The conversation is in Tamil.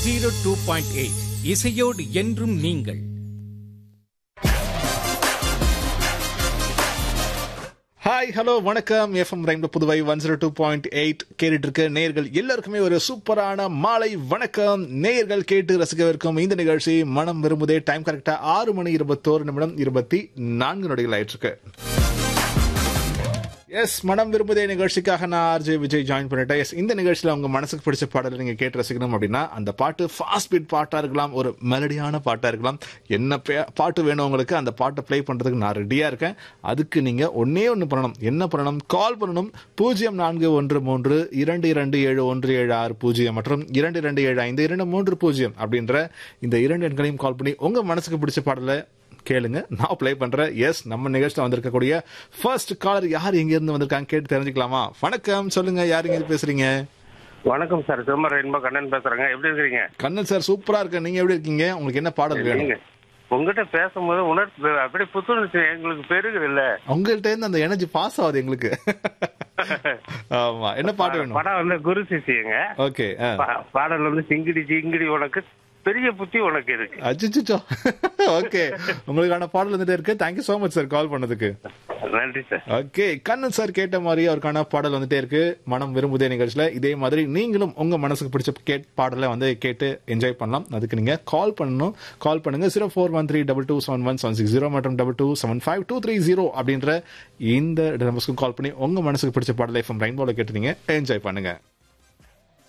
ஜீரோ டூ பாயிண்ட் எயிட் இசையோடு என்றும் நீங்கள் ஹாய் ஹலோ வணக்கம் FM rainbow Puduvai one zero two point eight கேட்டுட்டு இருக்க நேயர்கள் எல்லாருக்குமே ஒரு சூப்பரான மாலை வணக்கம் நேயர்கள் கேட்டு ரசிக்கவிருக்கும் இந்த நிகழ்ச்சி மனம் விரும்புதே டைம் கரெக்டா ஆறு மணி இருபத்தோரு நிமிடம் இருபத்தி நான்கு நொடிகள் ஆயிட்டு இருக்கு எஸ் மனம் விரும்புதே நிகழ்ச்சிக்காக நான் ஆர்ஜே விஜய் ஜாயின் பண்ணிட்டேன் எஸ் இந்த நிகழ்ச்சியில் உங்க மனசுக்கு பிடிச்ச பாடலை நீங்க கேட்டு ரசிக்கணும் அப்படின்னா அந்த பாட்டு ஃபாஸ்ட் பீட் பாட்டா இருக்கலாம் ஒரு மெலடியான பாட்டா இருக்கலாம் என்ன பே- பாட்டு வேணும் உங்களுக்கு அந்த பாட்டை ப்ளே பண்றதுக்கு நான் ரெடியா இருக்கேன் அதுக்கு நீங்க ஒன்னே ஒன்று பண்ணணும் என்ன பண்ணணும் கால் பண்ணணும் பூஜ்ஜியம் நான்கு ஒன்று மூன்று இரண்டு இரண்டு ஏழு ஒன்று ஏழு ஆறு பூஜ்ஜியம் மற்றும் இரண்டு இரண்டு ஏழு ஐந்து இரண்டு மூன்று பூஜ்ஜியம் அப்படின்ற இந்த இரண்டு எண்களையும் கால் பண்ணி உங்க மனசுக்கு பிடிச்ச பாடலை கேளுங்க நான் ப்ளே பண்றேன் எஸ் நம்ம நிகழ்ச்சியில் வந்திருக்கக்கூடிய ஃபர்ஸ்ட் காலர் யார் எங்க இருந்து வந்திருக்காங்க கேட்டு தெரிஞ்சுக்கலாமா வணக்கம் சொல்லுங்க யார் இங்க இருந்து பேசுறீங்க வணக்கம் சார் திரும்ப ரெயின்போ கண்ணன் பேசுறேங்க எப்படி இருக்கிறீங்க கண்ணன் சார் சூப்பரா இருக்கு நீங்க எப்படி இருக்கீங்க உங்களுக்கு என்ன பாடல் வேணும் நீங்க உங்ககிட்ட பேசும்போது உணர்ச்சி அப்படியே புத்துணர்ச்சி எங்களுக்கு பெருகுது இல்ல உங்கள்ட்ட இருந்து அந்த எனர்ஜி பாஸ் ஆகுது எங்களுக்கு ஆமா என்ன பாட்டு வேணும் படம் வந்து குரு சிசியங்க ஓகே பா- பாடல் வந்து சிங்கிடி சிங்கிடி உனக்கு பெரிய புத்தி உனக்கு இருக்கு அச்சிச்சோ ஓகே உங்களுக்கான பாடல் வந்துட்டே இருக்கு thank you so much sir call பண்ணதுக்கு நன்றி சார் ஓகே கண்ணன் சார் கேட்ட மாதிரி அவருக்கான பாடல் வந்துட்டே இருக்கு மனம் விரும்புதே நிகழ்ச்சியில இதே மாதிரி நீங்களும் உங்க மனசுக்கு பிடிச்ச கேட் பாடலை வந்து கேட்டு என்ஜாய் பண்ணலாம் அதுக்கு நீங்க கால் பண்ணணும் கால் பண்ணுங்க zero four one three double two seven one seven six zero மற்றும் double two seven five two three zero அப்படின்ற இந்த நம்பர்ஸ்க்கு கால் பண்ணி உங்க மனசுக்கு பிடிச்ச பாடலை எஃப்எம் ரெயின்போல கேட்டு நீங்க என்ஜாய் பண்ணுங்க